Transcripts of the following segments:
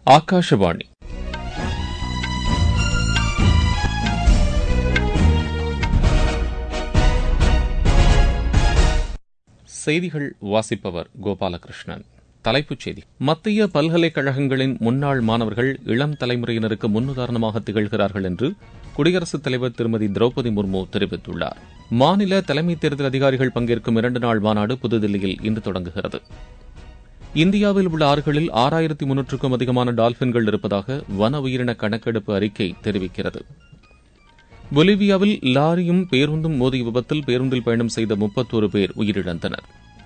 ஆகாஷவாணி செய்திகள் வாசிப்பவர் கோபாலகிருஷ்ணன் தலைப்புச் செய்தி மத்திய பல்கலைக்கழகங்களின் முன்னாள் மாணவர்கள் இளம் தலைமுறையினருக்கு முன்னுதாரணமாக திகழ்கிறார்கள் என்று குடியரசுத் தலைவர் திருமதி திரௌபதி முர்மு தெரிவித்துள்ளார் மாநில தலைமை தேர்தல் அதிகாரிகள் பங்கேற்கும் இரண்டு நாள் மாநாடு புதுதில்லியில் இன்று தொடங்குகிறது இந்தியாவில் உள்ள ஆறுகளில் ஆறாயிரத்தி முன்னூற்றுக்கும் அதிகமான டால்பின்கள் இருப்பதாக வன உயிரின கணக்கெடுப்பு அறிக்கை தெரிவிக்கிறது பொலிவியாவில் லாரியும் பேருந்தும் மோதிய விபத்தில் பேருந்தில் பயணம் செய்த முப்பத்தோரு பேர் உயிரிழந்தனர்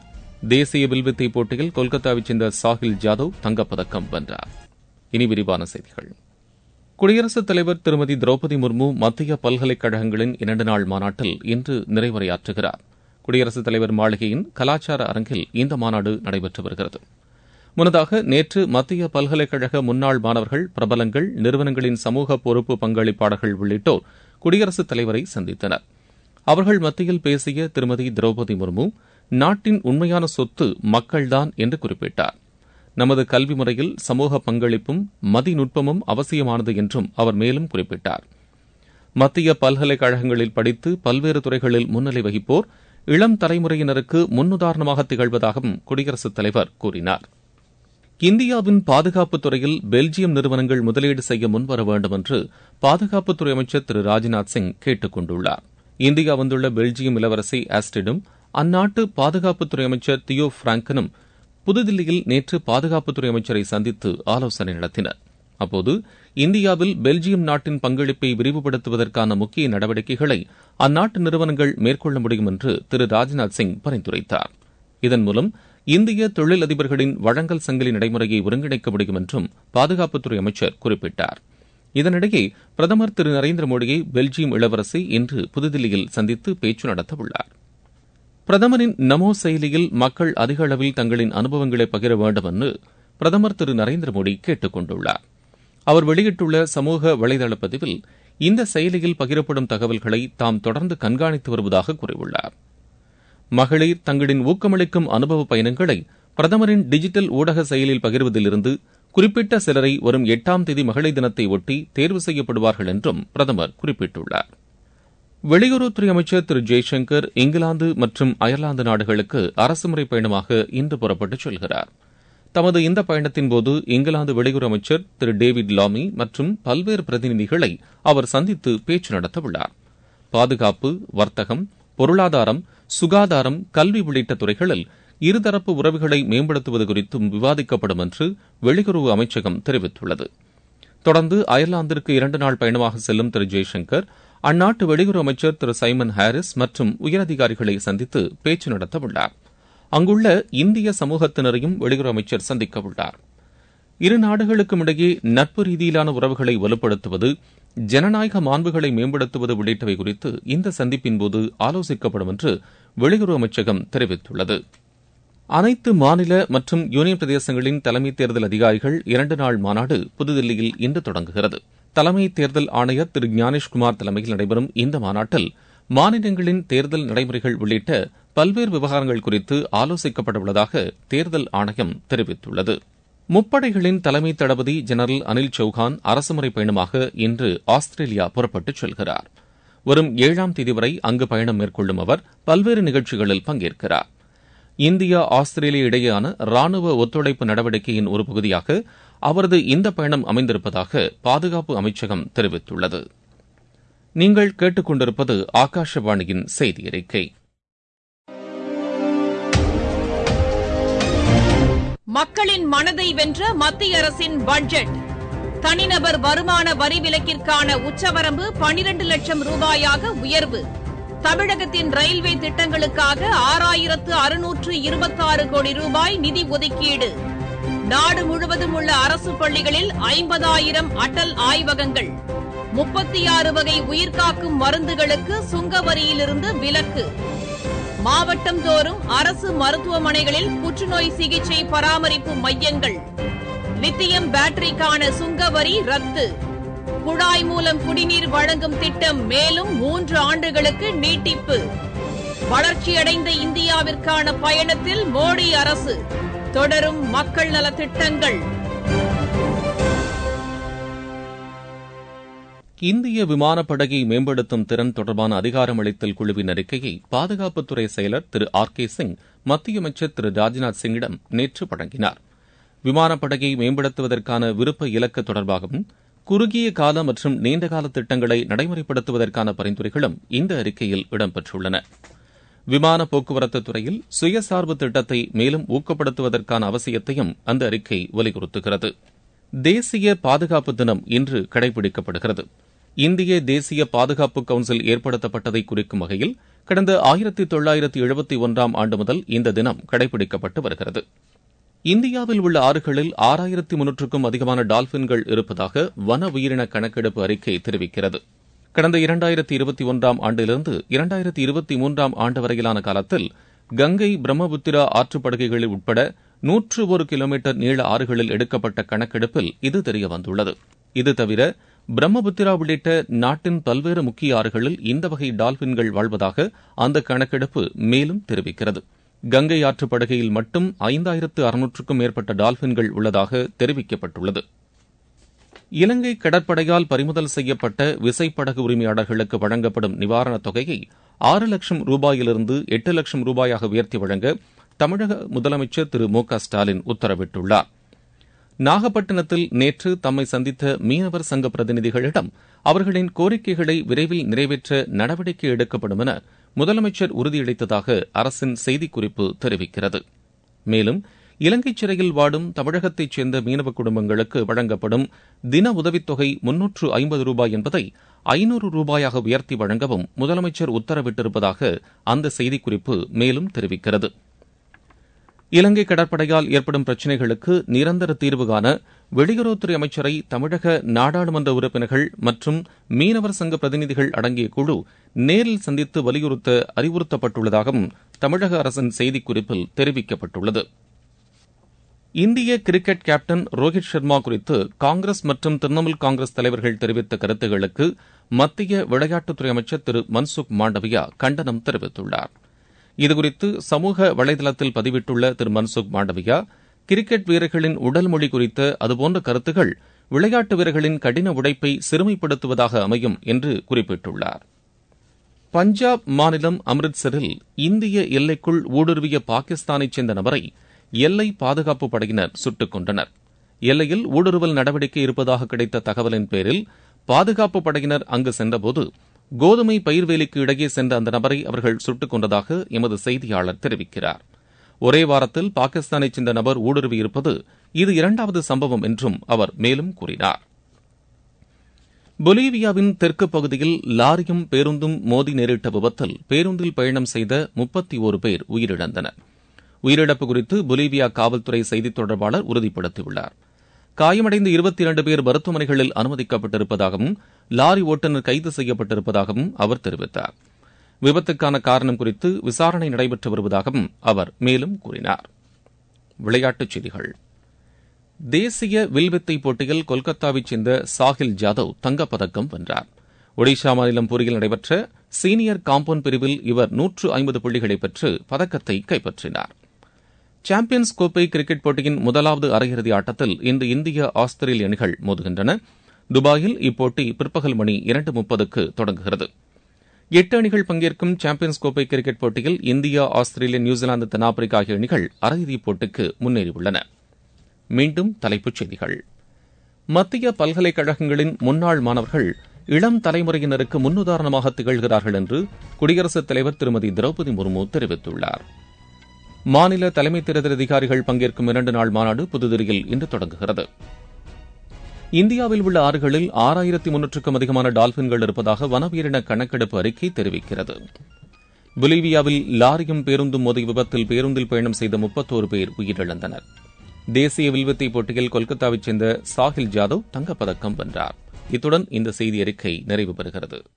தேசிய வில்வித்தை போட்டியில் கொல்கத்தாவைச் சேர்ந்த சாஹில் ஜாதவ் தங்கப்பதக்கம் வென்றார் இனி விரிவான செய்திகள் குடியரசுத் தலைவர் திருமதி திரௌபதி முர்மு மத்திய பல்கலைக்கழகங்களின் இரண்டு நாள் மாநாட்டில் இன்று நிறைவுரையாற்றுகிறார் குடியரசுத் தலைவர் மாளிகையின் கலாச்சார அரங்கில் இந்த மாநாடு நடைபெற்று வருகிறது முன்னதாக நேற்று மத்திய பல்கலைக்கழக முன்னாள் மாணவர்கள் பிரபலங்கள் நிறுவனங்களின் சமூக பொறுப்பு பங்களிப்பாளர்கள் உள்ளிட்டோர் குடியரசுத் தலைவரை சந்தித்தனர் அவர்கள் மத்தியில் பேசிய திருமதி திரௌபதி முர்மு நாட்டின் உண்மையான சொத்து மக்கள்தான் என்று குறிப்பிட்டார் நமது கல்வி முறையில் சமூக பங்களிப்பும் மதிநுட்பமும் அவசியமானது என்றும் அவர் மேலும் குறிப்பிட்டார் மத்திய பல்கலைக்கழகங்களில் படித்து பல்வேறு துறைகளில் முன்னிலை வகிப்போர் இளம் தலைமுறையினருக்கு முன்னுதாரணமாக திகழ்வதாகவும் குடியரசுத் தலைவர் கூறினார் இந்தியாவின் பாதுகாப்புத் துறையில் பெல்ஜியம் நிறுவனங்கள் முதலீடு செய்ய முன்வர வேண்டும் என்று பாதுகாப்புத்துறை அமைச்சர் திரு ராஜ்நாத் சிங் கேட்டுக் கொண்டுள்ளார் இந்தியா வந்துள்ள பெல்ஜியம் இளவரசி ஆஸ்டிடும் அந்நாட்டு பாதுகாப்புத்துறை அமைச்சர் தியோ பிராங்கனும் புதுதில்லியில் நேற்று பாதுகாப்புத்துறை அமைச்சரை சந்தித்து ஆலோசனை நடத்தினர் அப்போது இந்தியாவில் பெல்ஜியம் நாட்டின் பங்களிப்பை விரிவுபடுத்துவதற்கான முக்கிய நடவடிக்கைகளை அந்நாட்டு நிறுவனங்கள் மேற்கொள்ள முடியும் என்று திரு ராஜ்நாத் சிங் பரிந்துரைத்தார் இதன் மூலம் இந்திய தொழிலதிபர்களின் வழங்கல் சங்கிலி நடைமுறையை ஒருங்கிணைக்க முடியும் என்றும் பாதுகாப்புத்துறை அமைச்சர் குறிப்பிட்டார் இதனிடையே பிரதமர் திரு நரேந்திர மோடியை பெல்ஜியம் இளவரசி இன்று புதுதில்லியில் சந்தித்து பேச்சு நடத்தவுள்ளார் பிரதமரின் நமோ செயலியில் மக்கள் அதிக அளவில் தங்களின் அனுபவங்களை பகிர வேண்டும் என்று பிரதமர் திரு நரேந்திர மோடி கேட்டுக் கொண்டுள்ளார் அவர் வெளியிட்டுள்ள சமூக வலைதள பதிவில் இந்த செயலியில் பகிரப்படும் தகவல்களை தாம் தொடர்ந்து கண்காணித்து வருவதாக கூறியுள்ளார் மகளிர் தங்களின் ஊக்கமளிக்கும் அனுபவ பயணங்களை பிரதமரின் டிஜிட்டல் ஊடக செயலில் பகிர்வதிலிருந்து குறிப்பிட்ட சிலரை வரும் எட்டாம் தேதி மகளிர் தினத்தை ஒட்டி தேர்வு செய்யப்படுவார்கள் என்றும் பிரதமர் குறிப்பிட்டுள்ளார் வெளியுறவுத்துறை அமைச்சர் திரு ஜெய்சங்கர் இங்கிலாந்து மற்றும் அயர்லாந்து நாடுகளுக்கு அரசுமுறை பயணமாக இன்று புறப்பட்டுச் செல்கிறார் தமது இந்த பயணத்தின்போது இங்கிலாந்து வெளியுறவு அமைச்சர் திரு டேவிட் லாமி மற்றும் பல்வேறு பிரதிநிதிகளை அவர் சந்தித்து பேச்சு நடத்தவுள்ளார் பாதுகாப்பு வர்த்தகம் பொருளாதாரம் சுகாதாரம் கல்வி உள்ளிட்ட துறைகளில் இருதரப்பு உறவுகளை மேம்படுத்துவது குறித்தும் விவாதிக்கப்படும் என்று வெளியுறவு அமைச்சகம் தெரிவித்துள்ளது தொடர்ந்து அயர்லாந்திற்கு இரண்டு நாள் பயணமாக செல்லும் திரு ஜெய்சங்கர் அந்நாட்டு வெளியுறவு அமைச்சர் திரு சைமன் ஹாரிஸ் மற்றும் உயரதிகாரிகளை சந்தித்து பேச்சு நடத்தவுள்ளார் அங்குள்ள இந்திய சமூகத்தினரையும் வெளியுறவு அமைச்சர் சந்திக்கவுள்ளார் இரு நாடுகளுக்கும் இடையே நட்பு ரீதியிலான உறவுகளை வலுப்படுத்துவது ஜனநாயக மாண்புகளை மேம்படுத்துவது உள்ளிட்டவை குறித்து இந்த சந்திப்பின்போது ஆலோசிக்கப்படும் என்று வெளியுறவு அமைச்சகம் தெரிவித்துள்ளது அனைத்து மாநில மற்றும் யூனியன் பிரதேசங்களின் தலைமை தேர்தல் அதிகாரிகள் இரண்டு நாள் மாநாடு புதுதில்லியில் இன்று தொடங்குகிறது தலைமை தேர்தல் ஆணையர் திரு ஞானேஷ்குமார் தலைமையில் நடைபெறும் இந்த மாநாட்டில் மாநிலங்களின் தேர்தல் நடைமுறைகள் உள்ளிட்ட பல்வேறு விவகாரங்கள் குறித்து ஆலோசிக்கப்பட உள்ளதாக தேர்தல் ஆணையம் தெரிவித்துள்ளது முப்படைகளின் தலைமை தளபதி ஜெனரல் அனில் சௌஹான் அரசுமுறை பயணமாக இன்று ஆஸ்திரேலியா புறப்பட்டுச் செல்கிறார் வரும் ஏழாம் தேதி வரை அங்கு பயணம் மேற்கொள்ளும் அவர் பல்வேறு நிகழ்ச்சிகளில் பங்கேற்கிறார் இந்தியா ஆஸ்திரேலியா இடையேயான ராணுவ ஒத்துழைப்பு நடவடிக்கையின் ஒரு பகுதியாக அவரது இந்த பயணம் அமைந்திருப்பதாக பாதுகாப்பு அமைச்சகம் தெரிவித்துள்ளது நீங்கள் கேட்டுக்கொண்டிருப்பது ஆகாஷவாணியின் செய்தி அறிக்கை மக்களின் மனதை வென்ற மத்திய அரசின் பட்ஜெட் தனிநபர் வருமான வரி விலக்கிற்கான உச்சவரம்பு பனிரண்டு லட்சம் ரூபாயாக உயர்வு தமிழகத்தின் ரயில்வே திட்டங்களுக்காக ஆறாயிரத்து அறுநூற்று இருபத்தாறு கோடி ரூபாய் நிதி ஒதுக்கீடு நாடு முழுவதும் உள்ள அரசு பள்ளிகளில் ஐம்பதாயிரம் அடல் ஆய்வகங்கள் முப்பத்தி ஆறு வகை உயிர்காக்கும் மருந்துகளுக்கு சுங்க வரியிலிருந்து விலக்கு மாவட்டம் தோறும் அரசு மருத்துவமனைகளில் புற்றுநோய் சிகிச்சை பராமரிப்பு மையங்கள் லித்தியம் பேட்டரிக்கான சுங்க வரி ரத்து குழாய் மூலம் குடிநீர் வழங்கும் திட்டம் மேலும் மூன்று ஆண்டுகளுக்கு நீட்டிப்பு வளர்ச்சியடைந்த இந்தியாவிற்கான பயணத்தில் மோடி அரசு தொடரும் மக்கள் நலத் திட்டங்கள் இந்திய விமானப்படையை மேம்படுத்தும் திறன் தொடர்பான அதிகாரமளித்தல் குழுவின் அறிக்கையை பாதுகாப்புத்துறை செயலர் திரு ஆர் கே சிங் மத்திய அமைச்சர் திரு ராஜ்நாத் சிங்கிடம் நேற்று வழங்கினார் விமானப்படையை மேம்படுத்துவதற்கான விருப்ப இலக்கு தொடர்பாகவும் குறுகிய கால மற்றும் நீண்டகால திட்டங்களை நடைமுறைப்படுத்துவதற்கான பரிந்துரைகளும் இந்த அறிக்கையில் இடம்பெற்றுள்ளன விமான போக்குவரத்து துறையில் சுயசார்பு திட்டத்தை மேலும் ஊக்கப்படுத்துவதற்கான அவசியத்தையும் அந்த அறிக்கை வலியுறுத்துகிறது தேசிய பாதுகாப்பு தினம் இன்று கடைபிடிக்கப்படுகிறது இந்திய தேசிய பாதுகாப்பு கவுன்சில் ஏற்படுத்தப்பட்டதை குறிக்கும் வகையில் கடந்த ஆயிரத்தி தொள்ளாயிரத்தி எழுபத்தி ஒன்றாம் ஆண்டு முதல் இந்த தினம் கடைபிடிக்கப்பட்டு வருகிறது இந்தியாவில் உள்ள ஆறுகளில் ஆறாயிரத்தி முன்னூற்றுக்கும் அதிகமான டால்பின்கள் இருப்பதாக வன உயிரின கணக்கெடுப்பு அறிக்கை தெரிவிக்கிறது கடந்த இரண்டாயிரத்தி இருபத்தி ஒன்றாம் ஆண்டிலிருந்து இரண்டாயிரத்தி இருபத்தி மூன்றாம் ஆண்டு வரையிலான காலத்தில் கங்கை பிரம்மபுத்திரா ஆற்றுப்படுகைகளில் உட்பட நூற்று ஒரு கிலோமீட்டர் நீள ஆறுகளில் எடுக்கப்பட்ட கணக்கெடுப்பில் இது தெரியவந்துள்ளது இது தவிர பிரம்மபுத்திரா உள்ளிட்ட நாட்டின் பல்வேறு முக்கிய ஆறுகளில் இந்த வகை டால்பின்கள் வாழ்வதாக அந்த கணக்கெடுப்பு மேலும் தெரிவிக்கிறது கங்கை ஆற்றுப்படுகையில் மட்டும் ஐந்தாயிரத்து அறுநூற்றுக்கும் மேற்பட்ட டால்பின்கள் உள்ளதாக தெரிவிக்கப்பட்டுள்ளது இலங்கை கடற்படையால் பறிமுதல் செய்யப்பட்ட விசைப்படகு உரிமையாளர்களுக்கு வழங்கப்படும் நிவாரணத் தொகையை ஆறு லட்சம் ரூபாயிலிருந்து எட்டு லட்சம் ரூபாயாக உயர்த்தி வழங்க தமிழக முதலமைச்சர் திரு மு க ஸ்டாலின் உத்தரவிட்டுள்ளார் நாகப்பட்டினத்தில் நேற்று தம்மை சந்தித்த மீனவர் சங்க பிரதிநிதிகளிடம் அவர்களின் கோரிக்கைகளை விரைவில் நிறைவேற்ற நடவடிக்கை எடுக்கப்படும் என முதலமைச்சர் உறுதியளித்ததாக அரசின் செய்திக்குறிப்பு தெரிவிக்கிறது மேலும் இலங்கை சிறையில் வாடும் தமிழகத்தைச் சேர்ந்த மீனவ குடும்பங்களுக்கு வழங்கப்படும் தின உதவித்தொகை முன்னூற்று ஐம்பது ரூபாய் என்பதை ஐநூறு ரூபாயாக உயர்த்தி வழங்கவும் முதலமைச்சர் உத்தரவிட்டிருப்பதாக அந்த செய்திக்குறிப்பு மேலும் தெரிவிக்கிறது இலங்கை கடற்படையால் ஏற்படும் பிரச்சினைகளுக்கு நிரந்தர தீர்வு காண வெளியுறவுத்துறை அமைச்சரை தமிழக நாடாளுமன்ற உறுப்பினர்கள் மற்றும் மீனவர் சங்க பிரதிநிதிகள் அடங்கிய குழு நேரில் சந்தித்து வலியுறுத்த அறிவுறுத்தப்பட்டுள்ளதாகவும் தமிழக அரசின் செய்திக்குறிப்பில் தெரிவிக்கப்பட்டுள்ளது இந்திய கிரிக்கெட் கேப்டன் ரோஹித் சர்மா குறித்து காங்கிரஸ் மற்றும் திரிணாமுல் காங்கிரஸ் தலைவர்கள் தெரிவித்த கருத்துகளுக்கு மத்திய விளையாட்டுத்துறை அமைச்சர் திரு மன்சுக் மாண்டவியா கண்டனம் தெரிவித்துள்ளார் இதுகுறித்து சமூக வலைதளத்தில் பதிவிட்டுள்ள திரு மன்சுக் மாண்டவியா கிரிக்கெட் வீரர்களின் உடல் மொழி குறித்த அதுபோன்ற கருத்துகள் விளையாட்டு வீரர்களின் கடின உழைப்பை சிறுமைப்படுத்துவதாக அமையும் என்று குறிப்பிட்டுள்ளார் பஞ்சாப் மாநிலம் அம்ரித்சரில் இந்திய எல்லைக்குள் ஊடுருவிய பாகிஸ்தானைச் சேர்ந்த நபரை எல்லை பாதுகாப்பு படையினர் சுட்டுக் கொன்றனர் எல்லையில் ஊடுருவல் நடவடிக்கை இருப்பதாக கிடைத்த தகவலின் பேரில் பாதுகாப்பு படையினர் அங்கு சென்றபோது கோதுமை பயிர்வேலிக்கு இடையே சென்ற அந்த நபரை அவர்கள் சுட்டுக் கொண்டதாக எமது செய்தியாளர் தெரிவிக்கிறார் ஒரே வாரத்தில் பாகிஸ்தானைச் சேர்ந்த நபர் ஊடுருவியிருப்பது இது இரண்டாவது சம்பவம் என்றும் அவர் மேலும் கூறினார் பொலிவியாவின் தெற்கு பகுதியில் லாரியும் பேருந்தும் மோதி நேரிட்ட விபத்தில் பேருந்தில் பயணம் செய்த முப்பத்தி ஒரு பேர் உயிரிழந்தனர் உயிரிழப்பு குறித்து பொலிவியா காவல்துறை செய்தித் தொடர்பாளர் உறுதிப்படுத்தியுள்ளார் காயமடைந்த இருபத்தி இரண்டு பேர் மருத்துவமனைகளில் அனுமதிக்கப்பட்டிருப்பதாகவும் லாரி ஓட்டுநர் கைது செய்யப்பட்டிருப்பதாகவும் அவர் தெரிவித்தார் விபத்துக்கான காரணம் குறித்து விசாரணை நடைபெற்று வருவதாகவும் அவர் மேலும் கூறினார் விளையாட்டுச் செய்திகள் தேசிய வில்வித்தை போட்டியில் கொல்கத்தாவைச் சேர்ந்த சாஹில் ஜாதவ் தங்கப்பதக்கம் வென்றார் ஒடிஷா மாநிலம் பூரியில் நடைபெற்ற சீனியர் காம்பவுண்ட் பிரிவில் இவர் நூற்று ஐம்பது புள்ளிகளை பெற்று பதக்கத்தை கைப்பற்றினார் சாம்பியன்ஸ் கோப்பை கிரிக்கெட் போட்டியின் முதலாவது அரையிறுதி ஆட்டத்தில் இன்று இந்திய ஆஸ்திரேலிய அணிகள் மோதுகின்றன துபாயில் இப்போட்டி பிற்பகல் மணி இரண்டு முப்பதுக்கு தொடங்குகிறது எட்டு அணிகள் பங்கேற்கும் சாம்பியன்ஸ் கோப்பை கிரிக்கெட் போட்டியில் இந்தியா ஆஸ்திரேலியா நியூசிலாந்து தென்னாப்பிரிக்கா ஆகிய அணிகள் அரையிறுதிப் போட்டிக்கு முன்னேறியுள்ளன மீண்டும் தலைப்புச் செய்திகள் மத்திய பல்கலைக்கழகங்களின் முன்னாள் மாணவர்கள் இளம் தலைமுறையினருக்கு முன்னுதாரணமாக திகழ்கிறார்கள் என்று குடியரசுத் தலைவர் திருமதி திரௌபதி முர்மு தெரிவித்துள்ளார் மாநில தலைமை தேர்தல் அதிகாரிகள் பங்கேற்கும் இரண்டு நாள் மாநாடு புதுதில்லியில் இன்று தொடங்குகிறது இந்தியாவில் உள்ள ஆறுகளில் ஆறாயிரத்தி முன்னூற்றுக்கும் அதிகமான டால்பின்கள் இருப்பதாக வனவுயிரின கணக்கெடுப்பு அறிக்கை தெரிவிக்கிறது பொலிவியாவில் லாரியும் பேருந்தும் மோதிய விபத்தில் பேருந்தில் பயணம் செய்த முப்பத்தோரு பேர் உயிரிழந்தனர் தேசிய வில்வித்தை போட்டியில் கொல்கத்தாவைச் சேர்ந்த சாஹில் ஜாதவ் தங்கப்பதக்கம் வென்றார் இத்துடன் இந்த செய்தி அறிக்கை நிறைவு பெறுகிறது